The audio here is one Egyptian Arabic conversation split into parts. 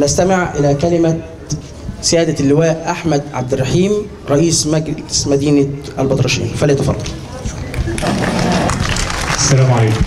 نستمع إلى كلمة سيادة اللواء أحمد عبد الرحيم رئيس مجلس مدينة البطرشين فليتفضل السلام عليكم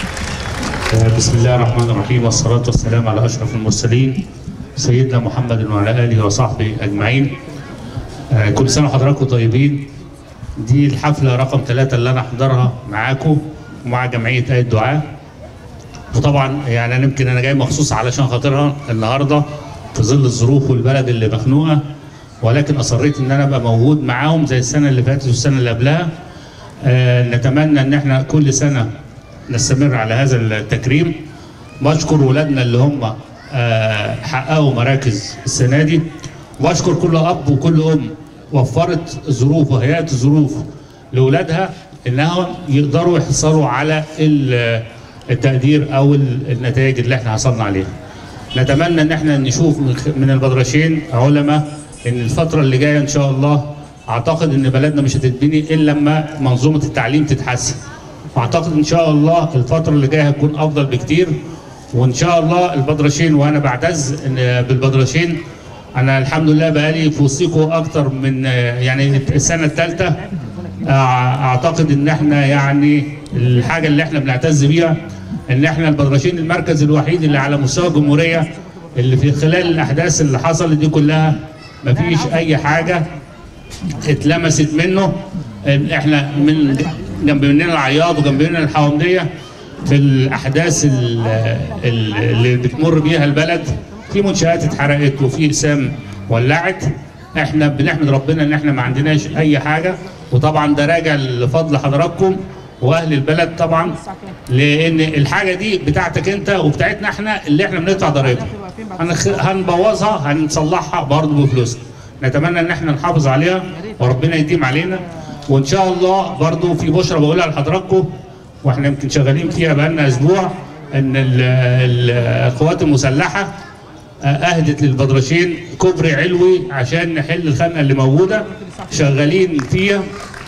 آه، بسم الله الرحمن الرحيم والصلاة والسلام على أشرف المرسلين سيدنا محمد وعلى آله وصحبه أجمعين آه، كل سنة وحضراتكم طيبين دي الحفلة رقم ثلاثة اللي أنا أحضرها معاكم ومع جمعية آية الدعاء وطبعا يعني أنا يمكن أنا جاي مخصوص علشان خاطرها النهاردة في ظل الظروف والبلد اللي مخنوقة ولكن أصريت إن أنا أبقى موجود معاهم زي السنة اللي فاتت والسنة اللي قبلها آه، نتمنى ان احنا كل سنه نستمر على هذا التكريم بشكر ولادنا اللي هم آه، حققوا مراكز السنه دي واشكر كل اب وكل ام وفرت ظروف وهيئت الظروف لاولادها انهم يقدروا يحصلوا على ال- التقدير او ال- النتائج اللي احنا حصلنا عليها. نتمنى ان احنا نشوف من خ- من البدرشين علماء ان الفتره اللي جايه ان شاء الله اعتقد ان بلدنا مش هتتبني الا لما منظومه التعليم تتحسن. واعتقد ان شاء الله الفتره اللي جايه هتكون افضل بكتير وان شاء الله البدرشين وانا بعتز ان بالبدرشين انا الحمد لله بقالي في وسطكم اكتر من يعني السنه الثالثه اعتقد ان احنا يعني الحاجه اللي احنا بنعتز بيها ان احنا البدرشين المركز الوحيد اللي على مستوى الجمهوريه اللي في خلال الاحداث اللي حصلت دي كلها مفيش اي حاجه اتلمست منه إن احنا من جنب مننا العياط وجنب مننا الحوامديه في الاحداث ال- ال- اللي بتمر بيها البلد في منشات اتحرقت وفي اقسام ولعت احنا بنحمد ربنا ان احنا ما عندناش اي حاجه وطبعا ده راجع لفضل حضراتكم واهل البلد طبعا لان الحاجه دي بتاعتك انت وبتاعتنا احنا اللي احنا بندفع ضريبها هنخ- هنبوظها هنصلحها برضه بفلوسنا نتمنى ان احنا نحافظ عليها وربنا يديم علينا وان شاء الله برضه في بشرى بقولها لحضراتكم واحنا يمكن شغالين فيها بقالنا اسبوع ان ال- ال- القوات المسلحه اهدت للبدرشين كوبري علوي عشان نحل الخنقه اللي موجوده شغالين فيها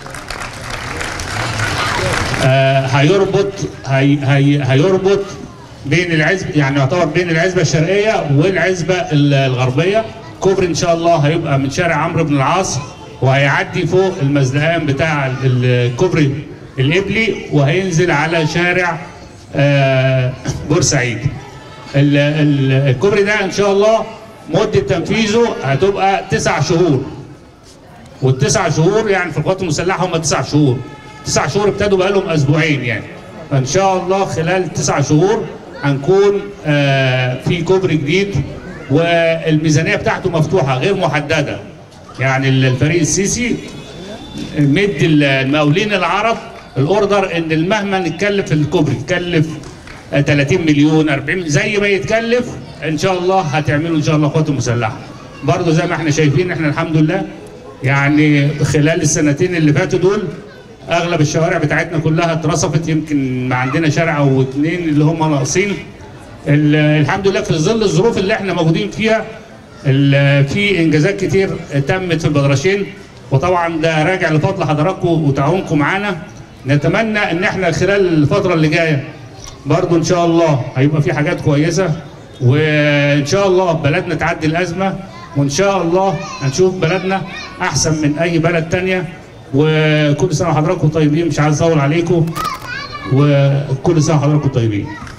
آه، هيربط هي هي هيربط بين العزب يعني يعتبر بين العزبه الشرقيه والعزبه ال- الغربيه كوبري ان شاء الله هيبقى من شارع عمرو بن العاص وهيعدي فوق المزلقان بتاع ال- الكوبري القبلي وهينزل على شارع آه، بورسعيد ال- ال- الكوبري ده ان شاء الله مده تنفيذه هتبقى تسع شهور والتسع شهور يعني في القوات المسلحه هم تسع شهور تسع شهور ابتدوا بقالهم اسبوعين يعني فان شاء الله خلال تسع شهور هنكون آه في كوبري جديد والميزانيه بتاعته مفتوحه غير محدده يعني الفريق السيسي مد المقاولين العرب الاوردر ان مهما نتكلف في الكوبري نتكلف آه، 30 مليون 40 زي ما يتكلف ان شاء الله هتعملوا ان شاء الله القوات المسلحه برضه زي ما احنا شايفين احنا الحمد لله يعني خلال السنتين اللي فاتوا دول اغلب الشوارع بتاعتنا كلها اترصفت يمكن ما عندنا شارع او اتنين اللي هم ناقصين ال- الحمد لله في ظل الظروف اللي احنا موجودين فيها ال- في انجازات كتير تمت في البدرشين وطبعا ده راجع لفضل حضراتكم وتعاونكم معانا نتمنى ان احنا خلال الفتره اللي جايه برضو ان شاء الله هيبقى في حاجات كويسه وان شاء الله بلدنا تعدي الازمه وان شاء الله هنشوف بلدنا احسن من اي بلد تانية وكل سنه وحضراتكم طيبين مش عايز اطول عليكم وكل سنه وحضراتكم طيبين